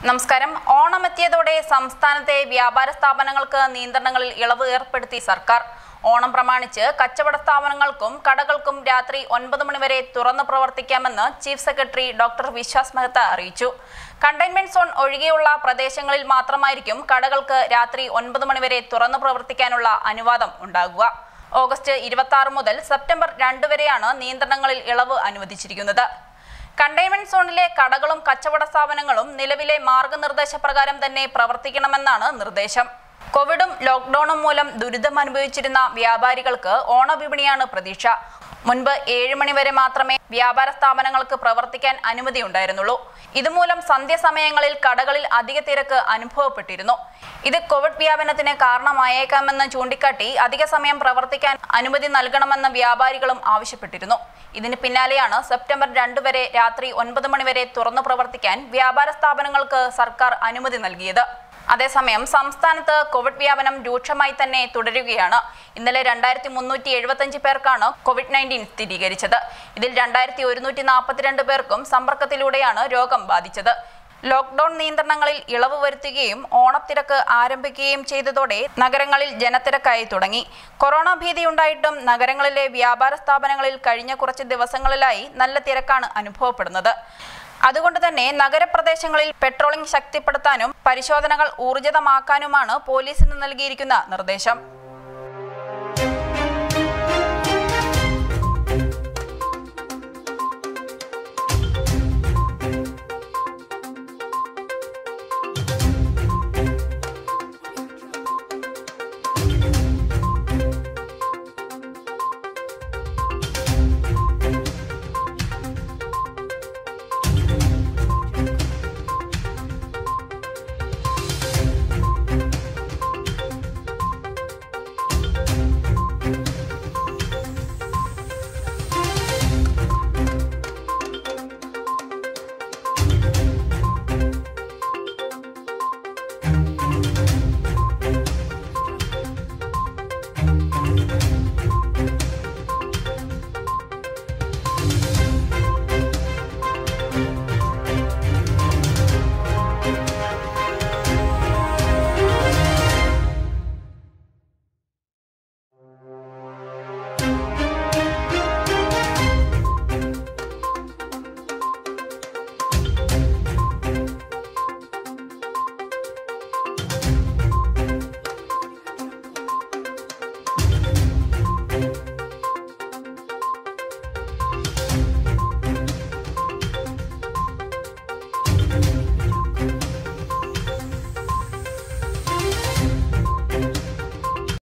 നമസ്കാരം ഓണമെത്തിയതോടെ സംസ്ഥാനത്തെ വ്യാപാര സ്ഥാപനങ്ങൾക്ക് നിയന്ത്രണങ്ങളിൽ ഇളവ് ഏർപ്പെടുത്തി സർക്കാർ ഓണം പ്രമാണിച്ച് കച്ചവട സ്ഥാപനങ്ങൾക്കും കടകൾക്കും രാത്രി ഒൻപത് മണിവരെ തുറന്നു പ്രവർത്തിക്കാമെന്ന് chief secretary doctor Vishwas Mehta അറിയിച്ചു കണ്ടെയ്ൻമെന്റ് സോൺ ഒഴികെയുള്ള പ്രദേശങ്ങളിൽ മാത്രമായിരിക്കും കടകൾക്ക് രാത്രി ഒൻപത് മണിവരെ തുറന്നു പ്രവർത്തിക്കാനുള്ള അനുവാദം ഉണ്ടാകുക ഓഗസ്റ്റ് ഇരുപത്തി ആറ് മുതൽ സെപ്റ്റംബർ രണ്ട് വരെയാണ് നിയന്ത്രണങ്ങളിൽ ഇളവ് അനുവദിച്ചിരിക്കുന്നത് കണ്ടെയ്ൻമെന്റ് സോണിലെ കടകളും കച്ചവട സ്ഥാപനങ്ങളും നിലവിലെ മാർഗനിർദ്ദേശപ്രകാരം തന്നെ പ്രവർത്തിക്കണമെന്നാണ് നിർദ്ദേശം കോവിഡും ലോക്ക്ഡൌണും മൂലം ദുരിതം അനുഭവിച്ചിരുന്ന വ്യാപാരികൾക്ക് ഓണവിപണിയാണ് പ്രതീക്ഷ മുൻപ് ഏഴ് മണി വരെ മാത്രമേ വ്യാപാര സ്ഥാപനങ്ങൾക്ക് പ്രവർത്തിക്കാൻ അനുമതിയുണ്ടായിരുന്നുള്ളൂ ഇതുമൂലം സന്ധ്യാസമയങ്ങളിൽ കടകളിൽ അധിക തിരക്ക് അനുഭവപ്പെട്ടിരുന്നു ഇത് കോവിഡ് വ്യാപനത്തിന് കാരണമായേക്കാമെന്ന് ചൂണ്ടിക്കാട്ടി അധിക സമയം പ്രവർത്തിക്കാൻ അനുമതി നൽകണമെന്ന് വ്യാപാരികളും ആവശ്യപ്പെട്ടിരുന്നു ഇതിന് പിന്നാലെയാണ് സെപ്റ്റംബർ രണ്ട് വരെ രാത്രി ഒൻപത് മണിവരെ തുറന്നു പ്രവർത്തിക്കാൻ വ്യാപാര സ്ഥാപനങ്ങൾക്ക് സർക്കാർ അനുമതി നൽകിയത് അതേസമയം സംസ്ഥാനത്ത് കോവിഡ് വ്യാപനം രൂക്ഷമായി തന്നെ തുടരുകയാണ് ഇന്നലെ രണ്ടായിരത്തി മുന്നൂറ്റി എഴുപത്തഞ്ച് പേർക്കാണ് കോവിഡ് നയൻറ്റീൻ സ്ഥിരീകരിച്ചത് ഇതിൽ രണ്ടായിരത്തി ഒരുന്നൂറ്റി നാൽപ്പത്തിരണ്ട് പേർക്കും സമ്പർക്കത്തിലൂടെയാണ് രോഗം ബാധിച്ചത് ലോക്ക്ഡൌൺ നിയന്ത്രണങ്ങളിൽ ഇളവ് വരുത്തുകയും ഓണത്തിരക്ക് ആരംഭിക്കുകയും ചെയ്തതോടെ നഗരങ്ങളിൽ ജനത്തിരക്കായി തുടങ്ങി കൊറോണ ഭീതിയുണ്ടായിട്ടും നഗരങ്ങളിലെ വ്യാപാര സ്ഥാപനങ്ങളിൽ കഴിഞ്ഞ കുറച്ച് ദിവസങ്ങളിലായി നല്ല തിരക്കാണ് അനുഭവപ്പെടുന്നത് അതുകൊണ്ട് തന്നെ നഗരപ്രദേശങ്ങളിൽ പെട്രോളിംഗ് ശക്തിപ്പെടുത്താനും പരിശോധനകൾ ഊർജിതമാക്കാനുമാണ് പോലീസിന് നൽകിയിരിക്കുന്ന നിർദ്ദേശം